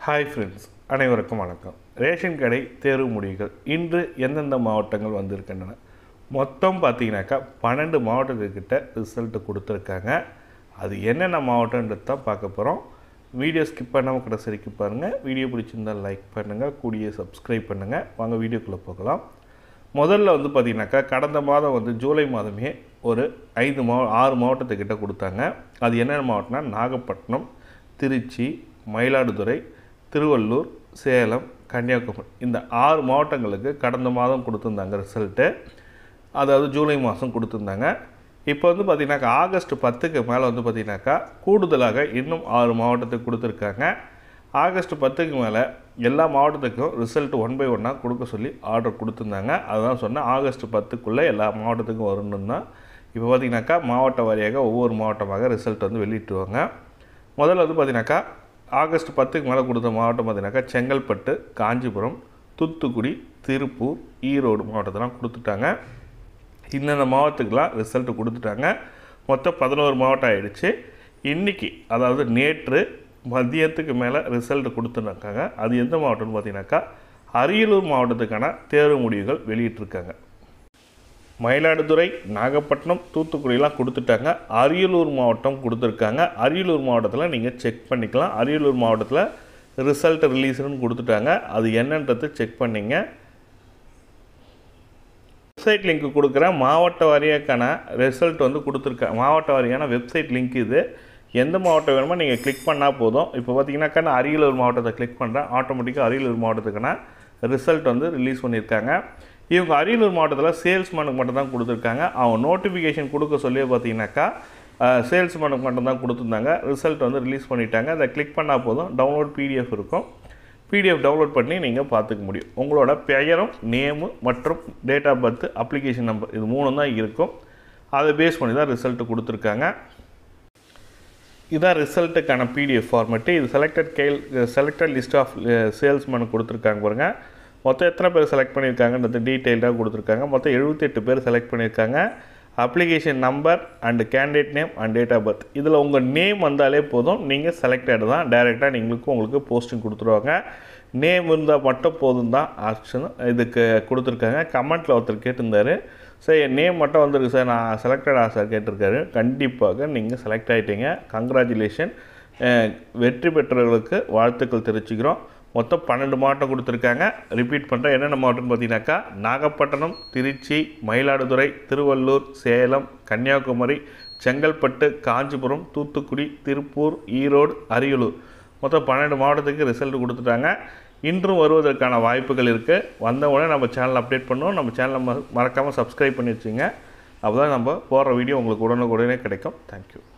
hi friends அனைவருக்கும் வணக்கம் ration கடை தேர்வு முடிவுகள் இன்று எந்தெந்த மாவட்டங்கள் வந்திருக்கின்றன மொத்தம் பார்த்தீங்கன்னாக்கா பன்னெண்டு மாவட்டத்துக்கிட்ட ரிசல்ட்டு கொடுத்துருக்காங்க அது என்னென்ன மாவட்டன்றது தான் பார்க்க போகிறோம் வீடியோ ஸ்கிப் பண்ணாமல் கடைசிக்கு பாருங்கள் வீடியோ பிடிச்சிருந்தால் லைக் பண்ணுங்கள் கூடிய சப்ஸ்கிரைப் பண்ணுங்கள் வாங்க வீடியோக்குள்ளே போகலாம் முதல்ல வந்து பார்த்தீங்கன்னாக்கா கடந்த மாதம் வந்து ஜூலை மாதமே ஒரு ஐந்து மாவ ஆறு மாவட்டத்துக்கிட்ட கொடுத்தாங்க அது என்னென்ன மாவட்டம்னா நாகப்பட்டினம் திருச்சி மயிலாடுதுறை திருவள்ளூர் சேலம் கன்னியாகுமரி இந்த ஆறு மாவட்டங்களுக்கு கடந்த மாதம் கொடுத்துருந்தாங்க ரிசல்ட்டு அதாவது ஜூலை மாதம் கொடுத்துருந்தாங்க இப்போ வந்து பார்த்திங்கனாக்கா ஆகஸ்ட் பத்துக்கு மேலே வந்து பார்த்திங்கனாக்கா கூடுதலாக இன்னும் ஆறு மாவட்டத்துக்கு கொடுத்துருக்காங்க ஆகஸ்ட் பத்துக்கு மேலே எல்லா மாவட்டத்துக்கும் ரிசல்ட் ஒன் பை ஒன்னாக கொடுக்க சொல்லி ஆர்டர் கொடுத்துருந்தாங்க அதுதான் சொன்னேன் ஆகஸ்ட் பத்துக்குள்ளே எல்லா மாவட்டத்துக்கும் வரணும் தான் இப்போ பார்த்திங்கனாக்கா மாவட்ட வாரியாக ஒவ்வொரு மாவட்டமாக ரிசல்ட் வந்து வெளியிட்டுருவாங்க முதல்ல வந்து பார்த்திங்கனாக்கா ஆகஸ்ட் பத்துக்கு மேலே கொடுத்த மாவட்டம் பார்த்தீங்கன்னாக்கா செங்கல்பட்டு காஞ்சிபுரம் தூத்துக்குடி திருப்பூர் ஈரோடு மாவட்டத்தெல்லாம் கொடுத்துட்டாங்க இந்தந்த மாவட்டத்துக்கெலாம் ரிசல்ட் கொடுத்துட்டாங்க மொத்தம் பதினோரு மாவட்டம் ஆயிடுச்சு இன்றைக்கி அதாவது நேற்று மதியத்துக்கு மேலே ரிசல்ட் கொடுத்துருக்காங்க அது எந்த மாவட்டம்னு பார்த்தீங்கன்னாக்கா அரியலூர் மாவட்டத்துக்கான தேர்வு முடிவுகள் வெளியிட்டிருக்காங்க மயிலாடுதுறை நாகப்பட்டினம் தூத்துக்குடியெலாம் கொடுத்துட்டாங்க அரியலூர் மாவட்டம் கொடுத்துருக்காங்க அரியலூர் மாவட்டத்தில் நீங்கள் செக் பண்ணிக்கலாம் அரியலூர் மாவட்டத்தில் ரிசல்ட் ரிலீஸ்னு கொடுத்துட்டாங்க அது என்னன்றது செக் பண்ணிங்க வெப்சைட் லிங்க் கொடுக்குற மாவட்ட வாரியாக்கான ரிசல்ட் வந்து கொடுத்துருக்கேன் மாவட்ட வாரியான வெப்சைட் லிங்க் இது எந்த மாவட்டம் வேணுமோ நீங்கள் கிளிக் பண்ணால் போதும் இப்போ பார்த்தீங்கன்னாக்கா நான் அரியலூர் மாவட்டத்தை கிளிக் பண்ணுறேன் ஆட்டோமேட்டிக்காக அரியலூர் மாவட்டத்துக்கான ரிசல்ட் வந்து ரிலீஸ் பண்ணியிருக்காங்க இவங்க அரியலூர் மாவட்டத்தில் சேல்ஸ்மேனுக்கு மட்டும் தான் கொடுத்துருக்காங்க அவங்க நோட்டிஃபிகேஷன் கொடுக்க சொல்லி பார்த்தீங்கன்னாக்கா சேல்ஸ்மேனுக்கு மட்டும் தான் கொடுத்துருந்தாங்க ரிசல்ட் வந்து ரிலீஸ் பண்ணிட்டாங்க அதை கிளிக் பண்ணால் போதும் டவுன்லோட் பிடிஎஃப் இருக்கும் பிடிஎஃப் டவுன்லோட் பண்ணி நீங்கள் பார்த்துக்க முடியும் உங்களோட பெயரும் நேமு மற்றும் date of birth application number இது மூணு தான் இருக்கும் அதை பேஸ் பண்ணி தான் ரிசல்ட்டு கொடுத்துருக்காங்க இதான் ரிசல்ட்டுக்கான பிடிஎஃப் ஃபார்மெட்டு இது செலக்டட் கேல் செலக்டட் லிஸ்ட் ஆஃப் சேல்ஸ்மேன் கொடுத்துருக்காங்க பாருங்கள் மொத்தம் எத்தனை பேர் செலக்ட் பண்ணியிருக்காங்கன்றது டீட்டெயில்டாக கொடுத்துருக்காங்க மொத்தம் எழுபத்தெட்டு பேர் செலக்ட் பண்ணியிருக்காங்க application number and candidate name and date of birth இதில் உங்கள் நேம் வந்தாலே போதும் நீங்கள் செலக்டட் தான் டைரெக்டாக நீங்களுக்கு உங்களுக்கு போஸ்டிங் கொடுத்துருவாங்க நேம் இருந்தால் மட்டும் போதும் தான் ஆப்ஷன் இதுக்கு கொடுத்துருக்காங்க கமெண்ட்டில் ஒருத்தர் கேட்டிருந்தார் சார் என் நேம் மட்டும் வந்திருக்கு சார் நான் செலக்டடாக சார் கேட்டிருக்காரு கண்டிப்பாக நீங்கள் செலக்ட் ஆகிட்டீங்க கங்க்ராச்சுலேஷன் வெற்றி பெற்றவர்களுக்கு வாழ்த்துக்கள் தெரிவிச்சுக்கிறோம் மொத்தம் பன்னெண்டு மாவட்டம் கொடுத்துருக்காங்க ரிப்பீட் பண்ணுறேன் என்னென்ன மாவட்டம்னு பார்த்தீங்கன்னாக்கா நாகப்பட்டினம் திருச்சி மயிலாடுதுறை திருவள்ளூர் சேலம் கன்னியாகுமரி செங்கல்பட்டு காஞ்சிபுரம் தூத்துக்குடி திருப்பூர் ஈரோடு அரியலூர் மொத்தம் பன்னெண்டு மாவட்டத்துக்கு ரிசல்ட் கொடுத்துட்டாங்க இன்றும் வருவதற்கான வாய்ப்புகள் இருக்குது வந்த உடனே நம்ம சேனல் அப்டேட் பண்ணுவோம் நம்ம சேனலை மறக்காமல் சப்ஸ்கிரைப் பண்ணி வச்சுங்க அப்போ தான் நம்ம போடுற வீடியோ உங்களுக்கு உடனுக்குடனே கிடைக்கும் தேங்க்யூ